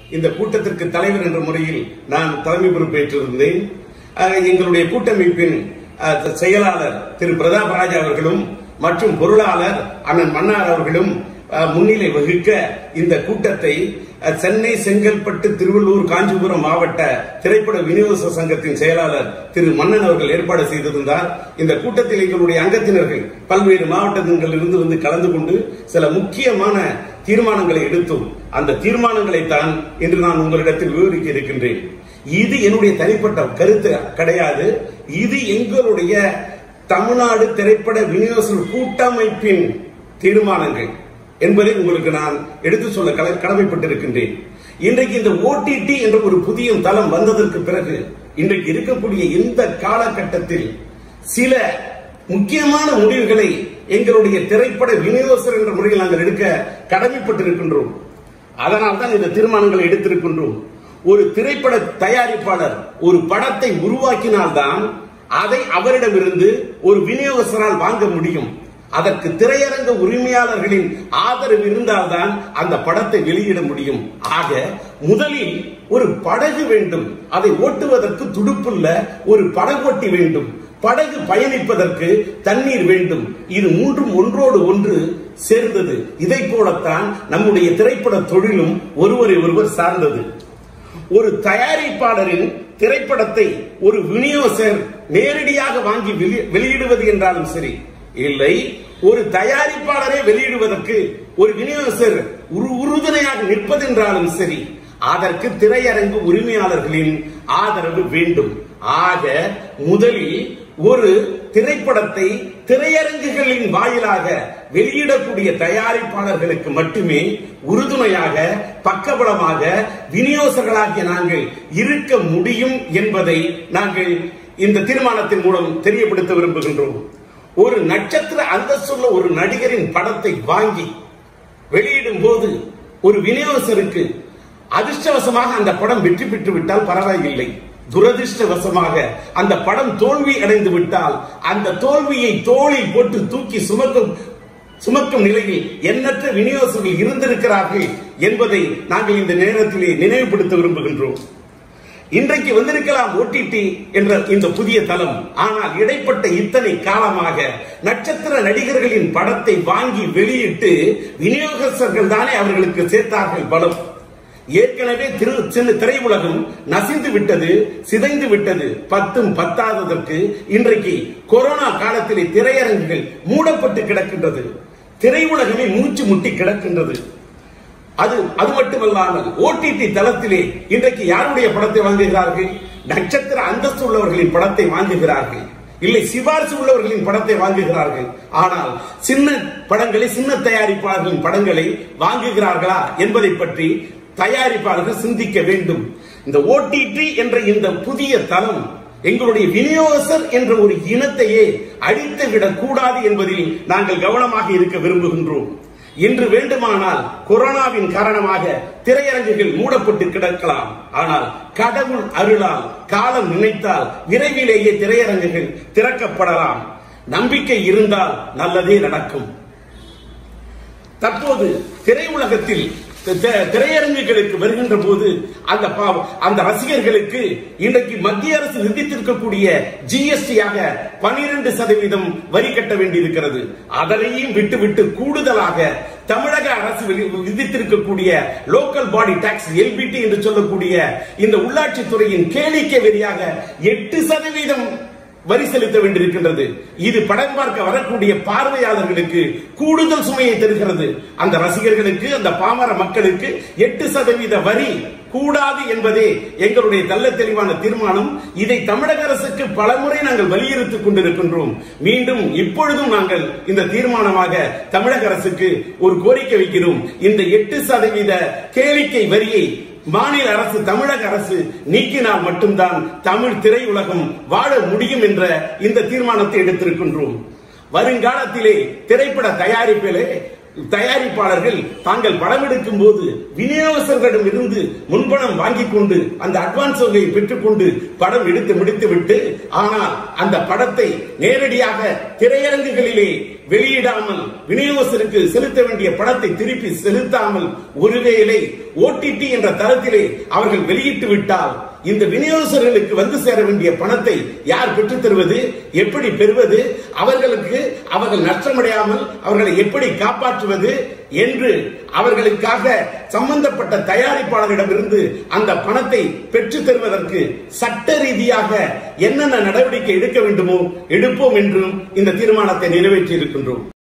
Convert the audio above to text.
இந்த கூட்டத்திற்கு தலைவர் என்ற முறையில் நான் தலைமை பொறுப்பேற்றிருந்தேன் அஹ், எங்களுடைய கூட்டமைப்பின் அஹ், செயலாளர் திரு பிரதாப் ராஜா அவர்களும் மற்றும் பொருளாளர் அண்ணன் மன்னார் அவர்களும் அஹ், முன்னிலை வகிக்க இந்த கூட்டத்தை அஹ், சென்னை செங்கல்பட்டு திருவள்ளூர் காஞ்சிபுரம் மாவட்ட திரைப்பட விநியோக சங்கத்தின் செயலாளர் திரு மன்னன் அவர்கள் ஏற்பாடு செய்திருந்தார் இந்த கூட்டத்தில் எங்களுடைய அங்கத்தினர்கள் பல்வேறு மாவட்டங்களிலிருந்து வந்து கலந்து கொண்டு சில முக்கியமான தீர்மானங்களை எடுத்தோம் அந்த தீர்மானங்களை தான் இன்று நான் உங்களிடத்தில் விவரிக்க இருக்கின்றேன் இது என்னுடைய தனிப்பட்ட கருத்து கிடையாது இது எங்களுடைய தமிழ்நாடு திரைப்பட விநியோக கூட்டமைப்பின் தீர்மானங்கள் என்பதை உங்களுக்கு நான் எடுத்து சொல்ல கல- கடமைப்பட்டிருக்கின்றேன் இன்றைக்கு இந்த ஓடிடி என்ற ஒரு புதிய தளம் வந்ததற்கு பிறகு இன்றைக்கு இருக்கக்கூடிய இந்த காலகட்டத்தில் சில முக்கியமான முடிவுகளை எங்களுடைய திரைப்பட விநியோகஸ்தர் என்ற முறையில் நாங்கள் எடுக்க கடமைப்பட்டிருக்கின்றோம் அதனால் தான் இந்த தீர்மானங்களை எடுத்திருக்கின்றோம் ஒரு திரைப்பட தயாரிப்பாளர் ஒரு படத்தை உருவாக்கினால்தான் அதை அவரிடமிருந்து ஒரு விநியோகஸ்தரால் வாங்க முடியும் அதற்கு திரையரங்க உரிமையாளர்களின் ஆதரவு இருந்தால்தான் அந்த படத்தை வெளியிட முடியும் ஆக முதலில் ஒரு படகு வேண்டும் அதை ஓட்டுவதற்கு துடுப்புள்ள ஒரு படகோட்டி வேண்டும் படகு பயணிப்பதற்கு தண்ணீர் வேண்டும் இது மூன்றும் ஒன்றோடு ஒன்று சேர்ந்தது இதை போலத்தான் நம்முடைய திரைப்பட தொழிலும் ஒருவரை ஒருவர் சார்ந்தது ஒரு தயாரிப்பாளரின் திரைப்படத்தை ஒரு விநியோகர் நேரடியாக வாங்கி வெளி- வெளியிடுவது என்றாலும் சரி இல்லை ஒரு தயாரிப்பாளரை வெளியிடுவதற்கு ஒரு விநியோகஸ்தர் உரு உறுதுணையாக நிற்பதென்றாலும் சரி அதற்கு திரையரங்கு உரிமையாளர்களின் ஆதரவு வேண்டும் ஆக முதலில் ஒரு திரைப்படத்தை திரையரங்குகளின் வாயிலாக வெளியிடக்கூடிய தயாரிப்பாளர்களுக்கு மட்டுமே உறுதுணையாக பக்கபலமாக விநியோகர்களாகிய நாங்கள் இருக்க முடியும் என்பதை நாங்கள் இந்த தீர்மானத்தின் மூலம் தெரியப்படுத்த விரும்புகின்றோம் ஒரு நட்சத்திர அந்தஸ்துள்ள ஒரு நடிகரின் படத்தை வாங்கி வெளியிடும் போது ஒரு விநியோகஸ்தருக்கு அதிர்ஷ்டவசமாக அந்த படம் வெற்றி பெற்று விட்டால் பரவாயில்லை துரதிர்ஷ்டவசமாக அந்த படம் தோல்வி அடைந்து விட்டால் அந்த தோல்வியை தோளில் போட்டு தூக்கி சுமக்கும் சுமக்கும் நிலையில் எண்ணற்ற விநியோகர்கள் இருந்திருக்கிறார்கள் என்பதை நாங்கள் இந்த நேரத்திலே நினைவுபடுத்த விரும்புகின்றோம் இன்றைக்கு வந்திருக்கலாம் ஓடிடி என்ற இந்த புதிய தளம் ஆனால் இடைப்பட்ட இத்தனை காலமாக நட்சத்திர நடிகர்களின் படத்தை வாங்கி வெளியிட்டு விநியோகஸ்தர்கள் தானே அவர்களுக்கு சேர்த்தார்கள் பலம் ஏற்கனவே திரு சின்ன திரையுலகம் நசிந்து விட்டது சிதைந்து விட்டது பத்தும் பத்தாததற்கு இன்றைக்கு கொரோனா காலத்திலே திரையரங்குகள் மூடப்பட்டு கிடக்கின்றது திரையுலகமே மூச்சு முட்டி கிடக்கின்றது அது அது மட்டுமல்லாமல் ஓடிடி தளத்திலே இன்றைக்கு யாருடைய படத்தை வாங்குகிறார்கள் நட்சத்திர அந்தஸ்து உள்ளவர்களின் படத்தை வாங்குகிறார்கள் இல்லை சிபாரிசு உள்ளவர்களின் படத்தை வாங்குகிறார்கள் ஆனால் சின்ன படங்களை சின்ன தயாரிப்பாளர்களின் படங்களை வாங்குகிறார்களா என்பதை பற்றி தயாரிப்பாளர்கள் சிந்திக்க வேண்டும் இந்த ஓடிடி என்ற இந்த புதிய தளம் எங்களுடைய விநியோகஸ்தர் என்ற ஒரு இனத்தையே அழித்து விடக் கூடாது என்பதில் நாங்கள் கவனமாக இருக்க விரும்புகின்றோம் இன்று வேண்டுமானால் கொரோனாவின் காரணமாக திரையரங்குகள் மூடப்பட்டு கிடக்கலாம் ஆனால் கடவுள் அருளால் காலம் நினைத்தால் விரைவிலேயே திரையரங்குகள் திறக்கப்படலாம் நம்பிக்கை இருந்தால் நல்லதே நடக்கும் தற்போது திரையுலகத்தில் தி- தி- திரையரங்குகளுக்கு வருகின்ற போது அந்த பா- அந்த ரசிகர்களுக்கு இன்றைக்கு மத்திய அரசு விதித்திருக்கக்கூடிய ஜிஎஸ்டியாக பனிரெண்டு சதவீதம் வரி கட்ட வேண்டியிருக்கிறது அதனையும் விட்டுவிட்டு கூடுதலாக தமிழக அரசு வெளி- விதித்திருக்கக்கூடிய லோக்கல் பாடி டாக்ஸ் எல்பிடி என்று சொல்லக்கூடிய இந்த உள்ளாட்சி துறையின் கேளிக்கை வரியாக எட்டு சதவீதம் வரி செலுத்த வேண்டியிருக்கின்றது இது படம் பார்க்க வரக்கூடிய பார்வையாளர்களுக்கு கூடுதல் சுமையை தருகிறது அந்த ரசிகர்களுக்கு அந்த பாமர மக்களுக்கு எட்டு சதவீத வரி கூடாது என்பதே எங்களுடைய தள்ள தெளிவான தீர்மானம் இதை தமிழக அரசுக்கு பலமுறை நாங்கள் வலியுறுத்திக் கொண்டிருக்கின்றோம் மீண்டும் இப்பொழுதும் நாங்கள் இந்த தீர்மானமாக தமிழக அரசுக்கு ஒரு கோரிக்கை வைக்கிறோம் இந்த எட்டு சதவீத கேளிக்கை வரியை மாநில அரசு தமிழக அரசு நீக்கினால் மட்டும்தான் தமிழ் திரையுலகம் வாழ முடியும் என்ற இந்த தீர்மானத்தை எடுத்திருக்கின்றோம் வருங்காலத்திலே திரைப்பட தயாரிப்பிலே தயாரிப்பாளர்கள் தாங்கள் படம் எடுக்கும் போது விநியோகஸ்தர்களிடம் இருந்து முன்பணம் வாங்கிக் கொண்டு அந்த அட்வான்ஸ் தொகையை பெற்றுக்கொண்டு படம் எடுத்து முடித்துவிட்டு ஆனால் அந்த படத்தை நேரடியாக திரையரங்குகளிலே வெளியிடாமல் விநியோகஸ்தருக்கு செலுத்த வேண்டிய பணத்தை திருப்பி செலுத்தாமல் ஒருவேளை ஓடிடி என்ற தரத்திலே அவர்கள் வெளியிட்டு விட்டால் இந்த விநியோகஸ்தர்களுக்கு வந்து சேர வேண்டிய பணத்தை யார் பெற்றுத் தருவது எப்படி பெறுவது அவர்களுக்கு அவர்கள் நஷ்டமடையாமல் அவர்களை எப்படி காப்பாற்றுவது என்று அவர்களுக்காக சம்பந்தப்பட்ட தயாரிப்பாளரிடமிருந்து அந்த பணத்தை பெற்றுத் தருவதற்கு சட்ட ரீதியாக என்னென்ன நடவடிக்கை எடுக்க வேண்டுமோ எடுப்போம் என்றும் இந்த தீர்மானத்தை நிறைவேற்றி இருக்கின்றோம்